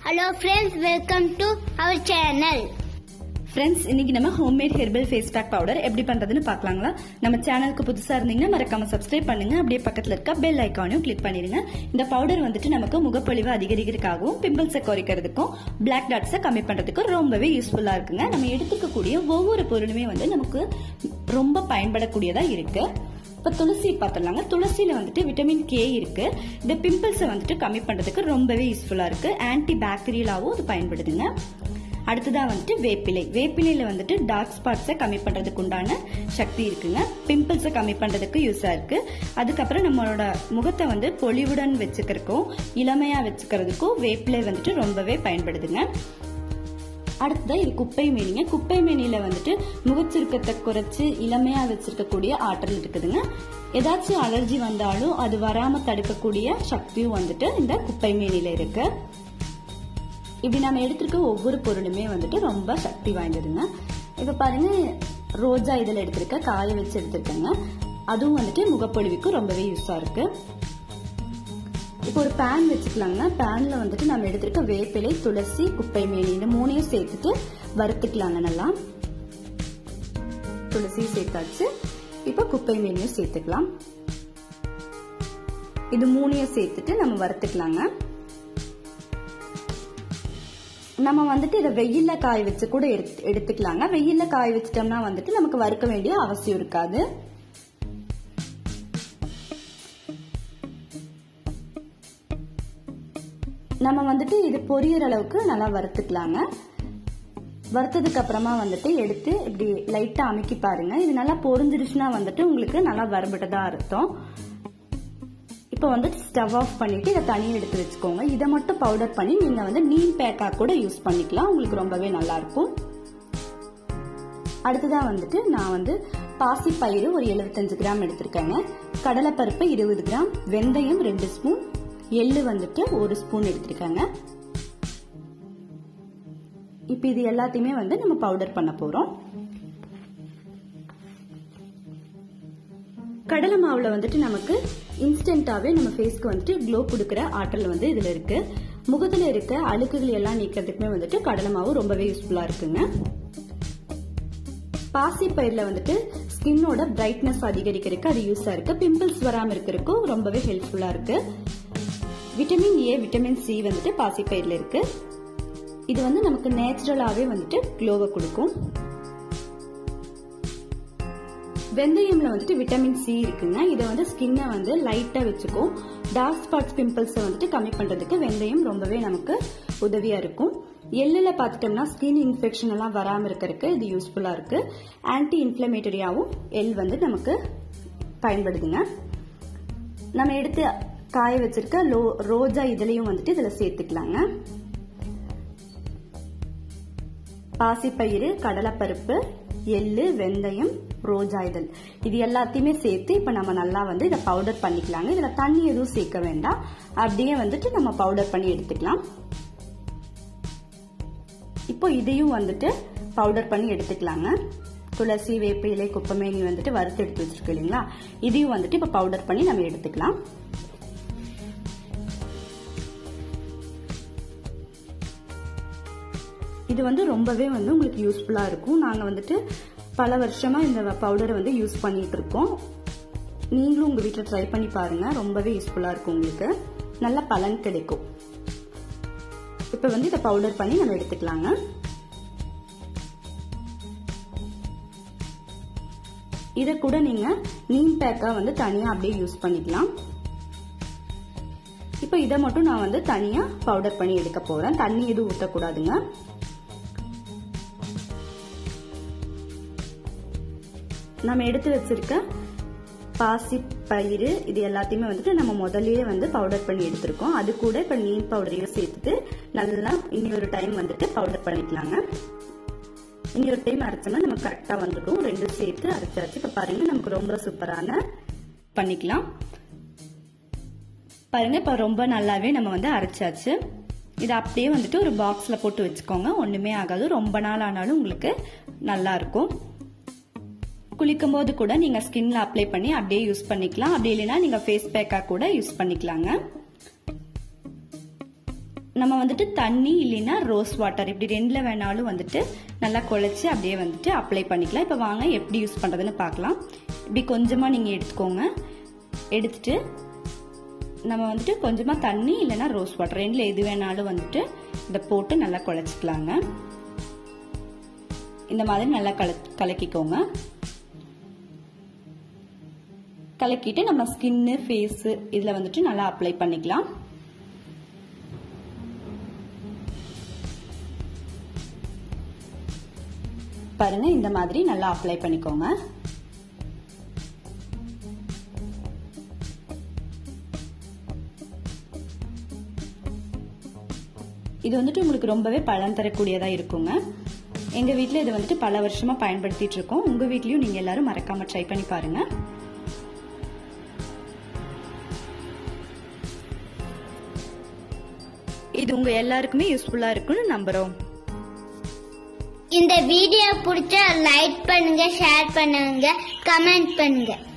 Hello friends, welcome to our channel. Friends இன்னைக்கு நம்ம homemade herbal face pack powder எப்படி பண்றதுன்னு பார்க்கலாங்களா நம்ம சேனலுக்கு புதுசா இருந்தீங்கன்னா மறக்காம சப்ஸ்கிரைப் பண்ணுங்க அப்படியே பக்கத்துல இருக்க பெல் ஐக்கானையும் கிளிக் பண்ணிடுங்க இந்த பவுடர் வந்துட்டு நமக்கு முகப்பொழிவு அதிகரிக்கிறதுக்காகவும் பிம்பிள்ஸை குறைக்கிறதுக்கும் பிளாக் டாட்ஸை கம்மி பண்றதுக்கும் ரொம்பவே யூஸ்ஃபுல்லா இருக்குங்க நம்ம எடுத்துக்கக்கூடிய ஒவ்வொரு பொருளுமே வந்து நமக்கு ரொம்ப பயன்படக்கூடியதா இருக்கு இப்போ துளசி பார்த்துடலாங்க துளசியில வந்துட்டு விட்டமின் கே இருக்கு இந்த பிம்பிள்ஸை வந்துட்டு கம்மி பண்றதுக்கு ரொம்பவே யூஸ்ஃபுல்லா இருக்கு ஆன்டி பாக்டீரியலாவும் அது பயன்படுதுங்க அடுத்ததா வந்துட்டு வேப்பிலை வேப்பிலையில வந்துட்டு டார்க் ஸ்பாட்ஸை கம்மி பண்றதுக்கு உண்டான சக்தி இருக்குங்க பிம்பிள்ஸை கம்மி பண்றதுக்கு யூஸா இருக்கு அதுக்கப்புறம் நம்மளோட முகத்தை வந்து பொலிவுடன் வச்சுக்கிறதுக்கும் இளமையா வச்சுக்கிறதுக்கும் வேப்பிலை வந்துட்டு ரொம்பவே பயன்படுதுங்க அடுத்ததா இது குப்பை மேனிங்க குப்பை மேனியில வந்துட்டு முகச்சுருக்கத்தை குறைச்சு இளமையா வச்சிருக்கக்கூடிய ஆற்றல் இருக்குதுங்க ஏதாச்சும் அலர்ஜி வந்தாலும் அது வராம தடுக்கக்கூடிய சக்தியும் வந்துட்டு இந்த குப்பை மேனியில இருக்கு இப்படி நம்ம எடுத்திருக்க ஒவ்வொரு பொருளுமே வந்துட்டு ரொம்ப சக்தி வாய்ந்ததுங்க இப்ப பாருங்க ரோஜா இதில் எடுத்திருக்க காய வச்சு எடுத்திருக்கேங்க அதுவும் வந்துட்டு முகப்பொழிவுக்கு ரொம்பவே யூஸா இருக்கு இப்போ ஒரு பேன் வச்சுக்கலாங்க பேன்ல வந்துட்டு நம்ம எடுத்திருக்க வேப்பிலை துளசி குப்பை மேனி இந்த மூணையும் சேர்த்துட்டு வறுத்துக்கலாங்க நல்லா துளசியும் சேர்த்தாச்சு இப்போ குப்பை மேனியும் சேர்த்துக்கலாம் இது மூணையும் சேர்த்துட்டு நம்ம வறுத்துக்கலாங்க நம்ம வந்துட்டு இதை வெயில்ல காய வச்சு கூட எடுத்துக்கலாங்க வெயில்ல காய வச்சிட்டோம்னா வந்துட்டு நமக்கு வறுக்க வேண்டிய அவசியம் இருக்காது நம்ம வந்துட்டு இது பொரியற அளவுக்கு நல்லா வறுத்துக்கலாங்க வறுத்ததுக்கு அப்புறமா வந்துட்டு எடுத்து இப்படி லைட்டா அமுக்கி பாருங்க இது நல்லா பொரிஞ்சிருச்சுன்னா வந்துட்டு உங்களுக்கு நல்லா வறுபட்டதா அர்த்தம் இப்போ வந்து ஸ்டவ் ஆஃப் பண்ணிட்டு இதை தனியாக எடுத்து வச்சுக்கோங்க இதை மட்டும் பவுடர் பண்ணி நீங்க வந்து நீம் பேக்கா கூட யூஸ் பண்ணிக்கலாம் உங்களுக்கு ரொம்பவே நல்லா இருக்கும் அடுத்ததான் வந்துட்டு நான் வந்து பாசி பயிறு ஒரு எழுபத்தஞ்சு கிராம் எடுத்திருக்கேங்க கடலைப்பருப்பு இருபது கிராம் வெந்தயம் ரெண்டு ஸ்பூன் எள்ளு வந்துட்டு ஒரு ஸ்பூன் எடுத்திருக்கேங்க இப்போ இது எல்லாத்தையுமே வந்து நம்ம பவுடர் பண்ண போறோம் கடலை மாவுல வந்துட்டு நமக்கு இன்ஸ்டன்டாவே நம்ம ஃபேஸ்க்கு வந்துட்டு க்ளோ கொடுக்குற ஆற்றல் வந்து இதுல இருக்கு முகத்துல இருக்க அழுக்குகள் எல்லாம் நீக்கிறதுக்குமே வந்துட்டு கடலை மாவு ரொம்பவே யூஸ்ஃபுல்லா இருக்குங்க பாசி பயிர்ல வந்துட்டு ஸ்கின்னோட பிரைட்னஸ் அதிகரிக்கிறதுக்கு அது யூஸா இருக்கு பிம்பிள்ஸ் வராம இருக்கிறதுக்கும் ரொம்பவே ஹெல்ப்ஃபுல்லா இருக்கு விட்டமின் ஏ விட்டமின் சி வந்துட்டு பாசி பயிர்ல இருக்கு இது வந்து நமக்கு நேச்சுரலாவே வந்துட்டு க்ளோவை கொடுக்கும் வெந்தயம்ல வந்துட்டு விட்டமின் சி இருக்குங்க இதை வந்து ஸ்கின்னை வந்து லைட்டா வச்சுக்கும் டார்க் ஸ்பாட்ஸ் பிம்பிள்ஸை வந்துட்டு கம்மி பண்றதுக்கு வெந்தயம் ரொம்பவே நமக்கு உதவியா இருக்கும் எள்ளுல பார்த்துட்டோம்னா ஸ்கின் இன்ஃபெக்ஷன் எல்லாம் வராம இருக்கிறதுக்கு இது யூஸ்ஃபுல்லா இருக்கு ஆன்டி இன்ஃபிளமேட்டரியாவும் எள் வந்து நமக்கு பயன்படுதுங்க நம்ம எடுத்து காய வச்சிருக்க லோ ரோஜா இதுலயும் வந்துட்டு இதுல சேர்த்துக்கலாங்க பாசிப்பயிறு கடலைப்பருப்பு எள்ளு வெந்தயம் ரோஜா இதழ் இது எல்லாத்தையுமே சேர்த்து இப்ப நம்ம நல்லா வந்து இதை பவுடர் பண்ணிக்கலாங்க இதுல தண்ணி எதுவும் சேர்க்க வேண்டாம் அப்படியே வந்துட்டு நம்ம பவுடர் பண்ணி எடுத்துக்கலாம் இப்போ இதையும் வந்துட்டு பவுடர் பண்ணி எடுத்துக்கலாங்க துளசி வேப்பிலை குப்பமேனி வந்துட்டு வறுத்து எடுத்து வச்சிருக்கோம் இல்லைங்களா இதையும் வந்துட்டு இப்ப பவுடர் பண்ணி நம்ம எடுத்துக்கலாம் இது வந்து ரொம்பவே வந்து உங்களுக்கு யூஸ்ஃபுல்லா இருக்கும் நாங்க வந்துட்டு பல வருஷமா இந்த பவுடரை வந்து யூஸ் பண்ணிட்டு இருக்கோம் நீங்களும் உங்க வீட்டில் ட்ரை பண்ணி பாருங்க ரொம்பவே யூஸ்ஃபுல்லா இருக்கும் உங்களுக்கு நல்ல பலன் கிடைக்கும் இப்ப வந்து இதை பவுடர் பண்ணி நம்ம எடுத்துக்கலாங்க இதை கூட நீங்க நீம் பேக்கா வந்து தனியா அப்படியே யூஸ் பண்ணிக்கலாம் இப்ப இதை மட்டும் நான் வந்து தனியா பவுடர் பண்ணி எடுக்க போறேன் தண்ணி எதுவும் ஊற்றக்கூடாதுங்க நம்ம எடுத்து வச்சிருக்க பாசி பயிறு இது எல்லாத்தையுமே வந்துட்டு நம்ம முதல்லயே வந்து பவுடர் பண்ணி எடுத்திருக்கோம் அது கூட இப்ப நீம் பவுடரையும் சேர்த்துட்டு நல்லா இனி ஒரு டைம் வந்துட்டு பவுடர் பண்ணிக்கலாங்க இனி ஒரு டைம் அரைச்சோம்னா நம்ம கரெக்டா வந்துடும் ரெண்டும் சேர்த்து அரைச்சாச்சு இப்ப பாருங்க நமக்கு ரொம்ப சூப்பரான பண்ணிக்கலாம் பாருங்க இப்ப ரொம்ப நல்லாவே நம்ம வந்து அரைச்சாச்சு இது அப்படியே வந்துட்டு ஒரு பாக்ஸ்ல போட்டு வச்சுக்கோங்க ஒண்ணுமே ஆகாது ரொம்ப நாள் ஆனாலும் உங்களுக்கு நல்லா இருக்கும் குளிக்கும் போது கூட நீங்க ஸ்கின்ல அப்ளை பண்ணி அப்படியே யூஸ் பண்ணிக்கலாம் அப்படி இல்லைன்னா நீங்க ஃபேஸ் பேக்கா கூட யூஸ் பண்ணிக்கலாங்க நம்ம வந்துட்டு தண்ணி இல்லைன்னா ரோஸ் வாட்டர் இப்படி ரெண்டில் வேணாலும் வந்துட்டு நல்லா குழச்சி அப்படியே வந்துட்டு அப்ளை பண்ணிக்கலாம் இப்போ வாங்க எப்படி யூஸ் பண்ணுறதுன்னு பார்க்கலாம் இப்படி கொஞ்சமாக நீங்கள் எடுத்துக்கோங்க எடுத்துட்டு நம்ம வந்துட்டு கொஞ்சமாக தண்ணி இல்லைன்னா ரோஸ் வாட்டர் ரெண்டில் எது வேணாலும் வந்துட்டு இதை போட்டு நல்லா குழச்சிக்கலாங்க இந்த மாதிரி நல்லா கல கலக்கிக்கோங்க கலக்கிட்டு நம்ம ஸ்கின்னு ஃபேஸு இதில் வந்துட்டு நல்லா அப்ளை பண்ணிக்கலாம் பாருங்க இந்த மாதிரி நல்லா அப்ளை பண்ணிக்கோங்க இது வந்துட்டு உங்களுக்கு ரொம்பவே பலன் தரக்கூடியதா இருக்குங்க எங்க வீட்ல இது வந்துட்டு பல வருஷமா பயன்படுத்திட்டு இருக்கோம் உங்க வீட்லயும் நீங்க எல்லாரும் மறக்காம ட்ரை பண்ணி பாருங்க இது உங்க எல்லாருக்குமே யூஸ்ஃபுல்லா இருக்கும்னு நம்புறோம் இந்த வீடியோ பிடிச்சா லைக் பண்ணுங்க ஷேர் பண்ணுங்க கமெண்ட் பண்ணுங்க